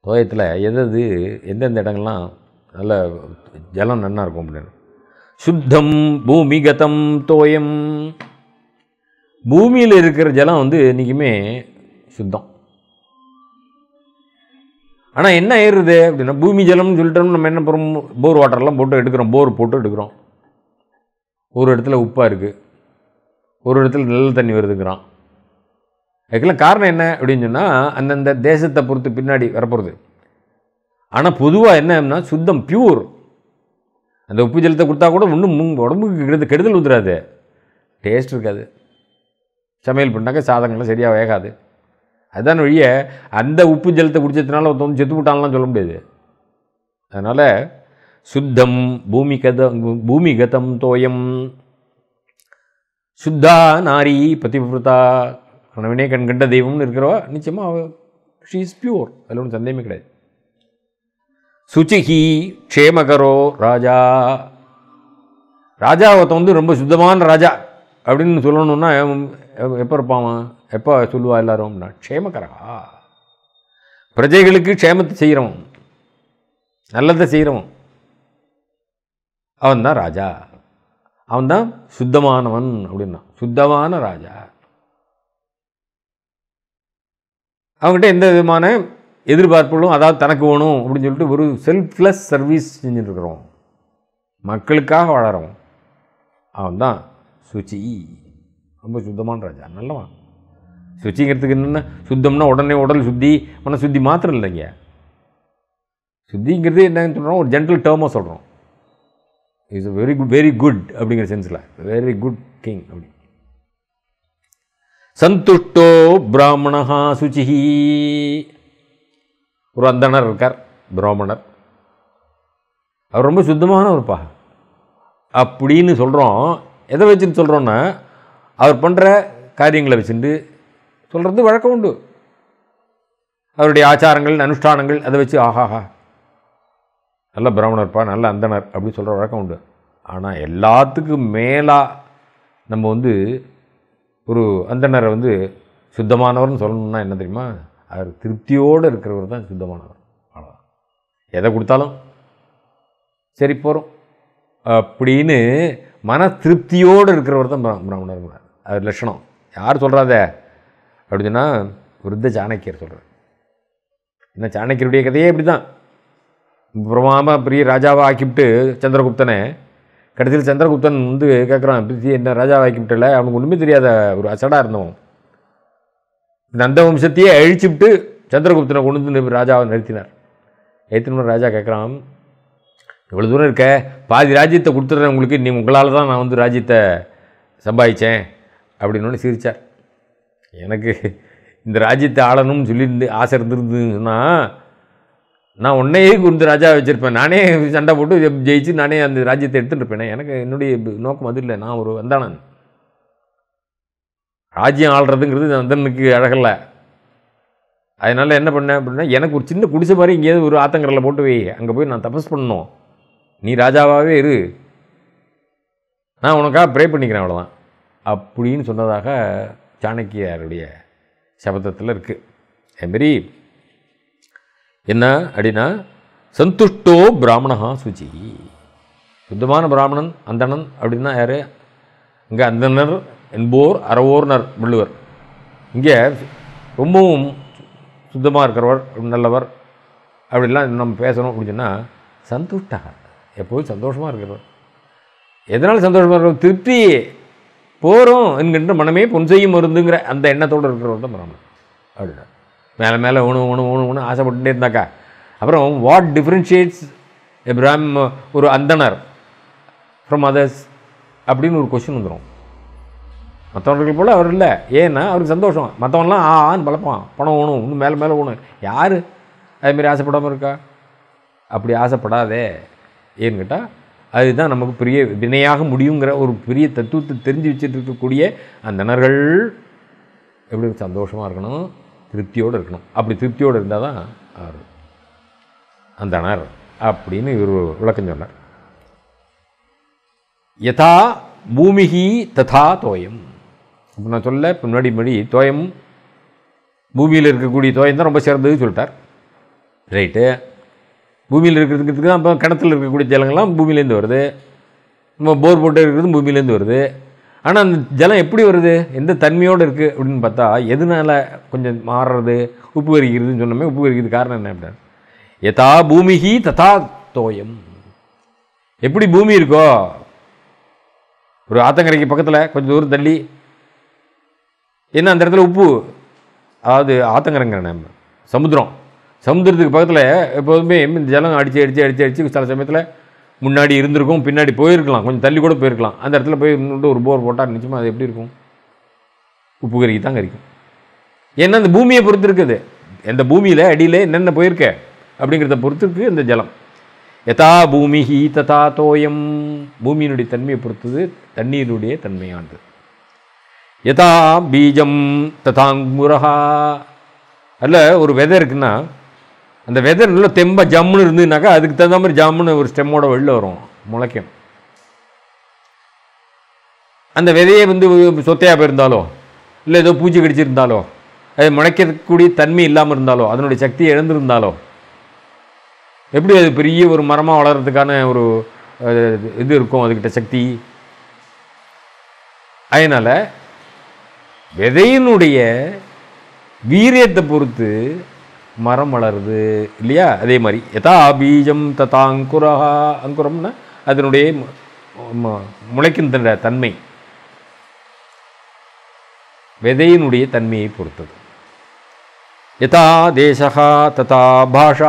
தோயத்தில் எது எது எந்தெந்த இடங்கள்லாம் நல்ல ஜலம் நன்னா இருக்கும் அப்படின்னு சுத்தம் பூமிகதம் தோயம் பூமியில் இருக்கிற ஜலம் வந்து என்றைக்குமே சுத்தம் ஆனால் என்ன ஏறுது அப்படின்னா பூமி ஜலம்னு சொல்லிட்டோம் நம்ம என்ன பண்ணுறோம் போர் வாட்டர்லாம் போட்டு எடுக்கிறோம் போர் போட்டு எடுக்கிறோம் ஒரு இடத்துல உப்பாக இருக்குது ஒரு இடத்துல நல்ல தண்ணி வருதுங்கிறான் அதுக்கெல்லாம் காரணம் என்ன அப்படின்னு சொன்னால் அந்தந்த தேசத்தை பொறுத்து பின்னாடி வரப்போகிறது ஆனால் பொதுவாக என்னன்னா சுத்தம் பியூர் அந்த உப்பு ஜலத்தை கொடுத்தா கூட ஒன்றும் உடம்புக்கு கெடுதல் கெடுதல் ஊத்துறாது டேஸ்ட் இருக்காது சமையல் பண்ணாக்க சாதங்கள்லாம் சரியாக வேகாது அதுதான் வழிய அந்த உப்பு ஜலத்தை குடிச்சதுனால ஒருத்தவங்க செத்து விட்டான்லாம் சொல்ல முடியாது அதனால் சுத்தம் பூமி கதம் பூமி கதம் தோயம் சுத்தா நாரி பதிவிரதா கணவனே கண் கண்ட தெய்வம்னு இருக்கிறவா நிச்சயமாக அவ ஷீ இஸ் பியூர் அதில் ஒன்றும் சந்தேகமே கிடையாது சுச்சிஹி க்ஷேமகரோ ராஜா ராஜா ஒருத்தன் வந்து ரொம்ப சுத்தமான ராஜா அப்படின்னு சொல்லணும்னா எவன் எப்போ இருப்பான் அவன்? எப்போ சொல்லுவா எல்லாரும்னா க்ஷேமகரா பிரஜைகளுக்கு க்ஷேமத்தை செய்கிறவன் நல்லதை செய்கிறவன் அவன் தான் ராஜா அவன் தான் சுத்தமானவன் அப்படின்னா சுத்தமான ராஜா அவங்ககிட்ட எந்த விதமான எதிர்பார்ப்புகளும் அதாவது தனக்கு வேணும் அப்படின்னு சொல்லிட்டு ஒரு செல்ஃப்லெஸ் சர்வீஸ் செஞ்சுட்டு இருக்கிறோம் மக்களுக்காக வாழறவன் அவன் தான் சுச்சி ரொம்ப சுத்தமான ராஜா நல்லவன் சுச்சிங்கிறதுக்கு என்னென்ன சுத்தம்னா உடனே உடல் சுத்தி மன சுத்தி மாத்திரம் இல்லைங்க சுத்திங்கிறது என்னன்னு சொல்கிறோம் ஒரு ஜென்ரல் டேர்மாக சொல்கிறோம் is very good very good அப்படிங்கிற சென்ஸில் வெரி குட் கிங் அப்படி சந்துஷ்டோ பிராமணா சுச்சிஹி ஒரு அந்தனர் இருக்கார் பிராமணர் அவர் ரொம்ப சுத்தமான ஒருப்பா அப்படின்னு சொல்கிறோம் எதை வச்சுன்னு சொல்கிறோன்னா அவர் பண்ணுற காரியங்களை வச்சுட்டு சொல்கிறது வழக்கம் உண்டு அவருடைய ஆச்சாரங்கள் அனுஷ்டானங்கள் அதை வச்சு ஆஹாஹா நல்ல பிராமணர்ப்பா நல்ல அந்தனர் அப்படி சொல்கிற வழக்கம் உண்டு ஆனால் எல்லாத்துக்கும் மேலாக நம்ம வந்து ஒரு அந்தனரை வந்து சுத்தமானவர்னு சொல்லணும்னா என்ன தெரியுமா அவர் திருப்தியோடு இருக்கிறவர் தான் சுத்தமானவர் அவ்வளோதான் எதை கொடுத்தாலும் சரி போகிறோம் அப்படின்னு மன திருப்தியோடு இருக்கிறவர் தான் பிர- பிராமணர் அது லட்சணம் யார் சொல்கிறாத அப்படின்னா விருத்த சாணக்கியர் சொல்கிறார் என்ன சாணக்கியருடைய கதையே இப்படி தான் பிரமாம பெரிய ராஜாவை ஆக்கிவிட்டு சந்திரகுப்தனை கடைசியில் சந்திரகுப்தன் வந்து கேட்குறான் பிரித்தி என்ன ராஜாவை ஆக்கிவிட்டல அவனுக்கு ஒன்றுமே தெரியாத ஒரு அசடாக இருந்தவன் நந்த வம்சத்தையே அழிச்சுவிட்டு சந்திரகுப்தனை கொண்டு வந்து ராஜாவை நிறுத்தினார் ஏற்றின ராஜா கேட்குறான் இவ்வளோ தூரம் இருக்க பாதி ராஜ்யத்தை கொடுத்துட்றேன் உங்களுக்கு நீ உங்களால் தான் நான் வந்து ராஜ்யத்தை சம்பாதிச்சேன் அப்படின்னு ஒன்று சிரித்தார் எனக்கு இந்த ராஜ்யத்தை ஆளணும்னு சொல்லியிருந்து ஆசை இருந்திருந்துன்னா நான் உன்னையே குறிந்து ராஜா வச்சுருப்பேன் நானே சண்டை போட்டு ஜெ- ஜெயிச்சு நானே அந்த ராஜ்யத்தை எடுத்துட்டு இருப்பேனே எனக்கு என்னுடைய நோக்கம் அது இல்லை நான் ஒரு வந்தானன் ராஜ்யம் ஆள்றதுங்கிறது வந்தனுக்கு அழகல்ல அதனால் என்ன பண்ணேன் அப்படின்னா எனக்கு ஒரு சின்ன குடிசை மாதிரி எங்கேயாவது ஒரு ஆத்தங்கரில் போட்டு வை அங்கே போய் நான் தபஸ் பண்ணணும் நீ ராஜாவாகவே இரு நான் உனக்காக ப்ரே பண்ணிக்கிறேன் அவ்வளோதான் அப்படின்னு சொன்னதாக சாணக்கியாருடைய சபதத்தில் இருக்குது அதுமாரி என்ன அப்படின்னா சந்துஷ்டோ பிராமணா சுச்சி சுத்தமான பிராமணன் அந்தணன் அப்படின்னா யார் இங்கே அந்தனர் என்போர் அறவோர்னர் வள்ளுவர் இங்கே ரொம்பவும் சுத்தமாக இருக்கிறவர் நல்லவர் அப்படிலாம் நம்ம பேசணும் அப்படின்னு சொன்னால் சந்துஷ்டா எப்போதும் சந்தோஷமாக இருக்கிறவர் எதனால் சந்தோஷமாக இருக்கிறவர் திருப்தி போகிறோம் என்கின்ற மனமே பொன் செய்யும் மருந்துங்கிற அந்த எண்ணத்தோடு இருக்கிறவர் தான் பிராமணன் அப்படின்னா மேலே மேலே உணவு உணவு உணவு உணவு ஆசைப்பட்டுட்டே இருந்தாக்கா அப்புறம் வாட் டிஃப்ரென்ஷியேட்ஸ் எ பிராம் ஒரு அந்தனர் ஃப்ரம் அதர்ஸ் அப்படின்னு ஒரு கொஷின் வந்துடும் மற்றவர்கள் போல் அவர் இல்லை ஏன்னா அவருக்கு சந்தோஷம் மற்றவன்லாம் ஆ ஆன்னு பழப்பான் பணம் வேணும் இன்னும் மேலே மேலே வேணும் யார் அதுமாரி ஆசைப்படாமல் இருக்கா அப்படி ஆசைப்படாதே ஏன்னு கேட்டால் அதுதான் நமக்கு பெரிய வினையாக முடியுங்கிற ஒரு பெரிய தத்துவத்தை தெரிஞ்சு வச்சுட்டு இருக்கக்கூடிய அந்தணர்கள் எப்படி சந்தோஷமாக இருக்கணும் திருப்தியோடு இருக்கணும் அப்படி திருப்தியோடு இருந்தால் தான் அவர் அந்தணர் அப்படின்னு இவர் விளக்கம் சொன்னார் யதா பூமிகி ததா தோயம் இப்போ நான் சொல்ல முன்னாடி முன்னாடி தோயம் பூமியில் இருக்கக்கூடிய தோயம் தான் ரொம்ப சிறந்ததுன்னு சொல்லிட்டார் ரைட்டு பூமியில் இருக்கிறதுக்கு தான் இப்போ கிணத்துல இருக்கக்கூடிய ஜலங்கள்லாம் பூமியிலேருந்து வருது நம்ம போர் போட்டு இருக்கிறது பூமியிலேருந்து வருது ஆனால் அந்த ஜலம் எப்படி வருது எந்த தன்மையோடு இருக்குது அப்படின்னு பார்த்தா எதனால கொஞ்சம் மாறுறது உப்பு கரிக்கிறதுன்னு சொன்னோமே உப்பு கரிக்கிறது காரணம் என்ன அப்படின்னா யதா பூமிஹி ததா தோயம் எப்படி பூமி இருக்கோ ஒரு ஆத்தங்கரைக்கு பக்கத்தில் கொஞ்சம் தூரம் தள்ளி என்ன அந்த இடத்துல உப்பு அதாவது ஆத்தங்கரைங்கிற நம்ம சமுத்திரம் சமுத்திரத்துக்கு பக்கத்தில் எப்போதுமே இந்த ஜலம் அடித்து அடித்து அடித்து அடித்து சில சமயத்தில் முன்னாடி இருந்திருக்கும் பின்னாடி போயிருக்கலாம் கொஞ்சம் தள்ளி கூட போயிருக்கலாம் அந்த இடத்துல போய் நின்று ஒரு போர் போட்டால் நிச்சயமாக அது எப்படி இருக்கும் உப்பு கறிக்கு தான் கறிக்கும் ஏன்னா அந்த பூமியை பொறுத்து இருக்குது எந்த பூமியில் அடியில் என்னென்ன போயிருக்க அப்படிங்கிறத பொறுத்து இருக்கு இந்த ஜலம் யதா பூமிஹி ததா தோயம் பூமியினுடைய தன்மையை பொறுத்தது தண்ணீருடைய தன்மையானது யதா பீஜம் ததாங்குரஹா அல்ல ஒரு விதை இருக்குன்னா அந்த விதை நல்லா தெம்ப ஜம்முன்னு இருந்ததுனாக்கா அதுக்கு தகுந்த மாதிரி ஜம்முன்னு ஒரு ஸ்டெம்மோட வெளில வரும் முளைக்கும் அந்த விதையே வந்து சொத்தையாக போயிருந்தாலோ இல்லை ஏதோ பூச்சி கடிச்சிருந்தாலோ அது முளைக்கக்கூடிய தன்மை இல்லாமல் இருந்தாலோ அதனுடைய சக்தியை இழந்திருந்தாலோ எப்படி அது பெரிய ஒரு மரமாக வளர்கிறதுக்கான ஒரு அஹ், இது இருக்கும் அதுக்கிட்ட சக்தி அதனால் விதையினுடைய வீரியத்தை பொறுத்து மரம் வளருது இல்லையா அதே மாதிரி யதா பீஜம் ததா அங்குரஹா அங்குரம்னா அதனுடைய மு- மு- முளைக்கின்ற தன்மை விதையினுடைய தன்மையை பொறுத்தது யதா தேசகா ததா பாஷா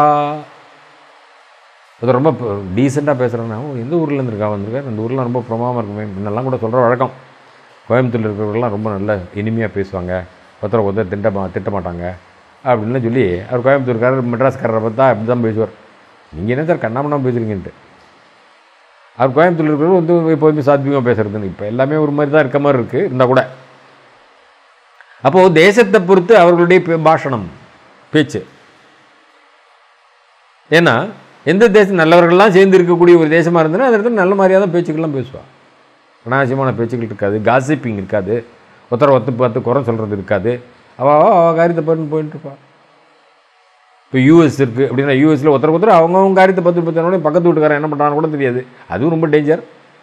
அது ரொம்ப டீசெண்டாக பேசுகிறேன்னா ஓ எந்த ஊர்ல இருந்து இருக்கா வந்திருக்காரு இந்த ஊர்லாம் ரொம்ப பிரமாதமாக இருக்குமே முன்னெல்லாம் கூட சொல்கிற வழக்கம் கோயம்புத்தூரில் இருக்கிறவங்கலாம் ரொம்ப நல்ல இனிமையாக பேசுவாங்க ஒருத்தரை ஒருத்தர் திட்ட மா திட்ட மாட்டாங்க அப்படின்லாம் சொல்லி அவர் கோயம்புத்தூர்காரர் மெட்ராஸ்காரரை பார்த்தா அப்படி தான் பேசுவார் நீங்கள் என்ன சார் கண்ணாமண்ணாம பேசுகிறீங்கன்ட்டு அவர் கோயம்புத்தூரில் இருக்கிறவர் வந்து எப்போதுமே சாத்விகமாக பேசுறதுன்னு இப்போ எல்லாமே ஒரு மாதிரி தான் இருக்க மாதிரி இருக்குது இருந்தால் கூட அப்போது தேசத்தை பொறுத்து அவர்களுடைய பே- பாஷணம் பேச்சு ஏன்னா எந்த தேசம் நல்லவர்கள்லாம் சேர்ந்து இருக்கக்கூடிய ஒரு தேசமாக இருந்ததுன்னா அந்த இடத்துல நல்ல மாதிரியாக தான் பேச்சுக்கள்லாம் பேசுவாள் அனாவசியமான பேச்சுக்கள் இருக்காது காசிப்பிங் இருக்காது ஒருத்தரை ஒத்து பார்த்து குறை சொல்கிறது இருக்காது அவள் அவள் காரியத்தை பண்ணி போயிட்டு இருப்பாள் இப்போ யூஎஸ் இருக்குது அப்படின்னா யூஎஸில் ஒருத்தர் ஒருத்தர் அவங்கவுங்க காரியத்தை பார்த்து பார்த்தோன்னே பக்கத்து வீட்டுக்காரன் என்ன பண்ணுறான்னு கூட தெரியாது அதுவும் ரொம்ப டேஞ்சர்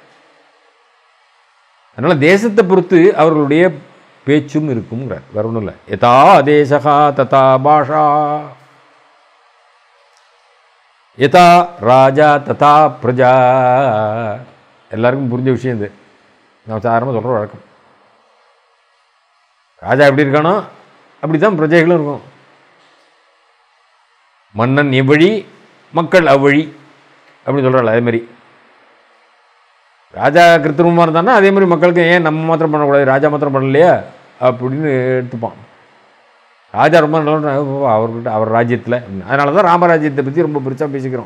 அதனால் தேசத்தை பொறுத்து அவர்களுடைய பேச்சும் இருக்குங்கிறார் வேற ஒன்றும் இல்லை யதா தேசகா ததா பாஷா யதா ராஜா ததா பிரஜா எல்லாருக்கும் புரிஞ்ச விஷயம் இது நான் சாதாரணமாக சொல்கிற வழக்கம் ராஜா எப்படி இருக்கானோ அப்படி தான் பிரஜைகளும் இருக்கும் மன்னன் எவ்வழி மக்கள் அவ்வழி அப்படின்னு சொல்கிறாள் அதே மாதிரி ராஜா கிருத்திரமாக இருந்தான்னா அதே மாதிரி மக்களுக்கு ஏன் நம்ம மாத்திரம் பண்ணக்கூடாது ராஜா மாத்திரம் பண்ணலையா அப்படின்னு எடுத்துப்பான் ராஜா ரொம்ப நல்ல அவர்கிட்ட அவர் ராஜ்யத்தில் அதனால தான் ராமராஜ்யத்தை பற்றி ரொம்ப பெருசாக பேசிக்கிறோம்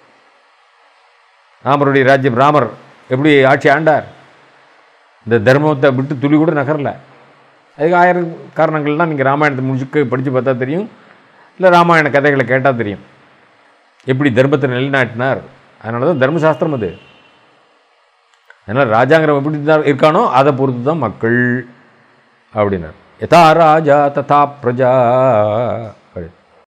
ராமருடைய ராஜ்யம் ராமர் எப்படி ஆட்சி ஆண்டார் இந்த தர்மத்தை விட்டு துளி கூட நகரல அதுக்கு ஆயிரம் காரணங்கள்லாம் நீங்கள் ராமாயணத்தை முழுக்க படித்து பார்த்தா தெரியும் இல்லை ராமாயண கதைகளை கேட்டால் தெரியும் எப்படி தர்மத்தை நிலைநாட்டினார் அதனால தான் தர்மசாஸ்திரம் அது அதனால் ராஜாங்கிறவன் எப்படி தான் இருக்கானோ அதை பொறுத்து தான் மக்கள் அப்படின்னார் யதா ராஜா ததா பிரஜா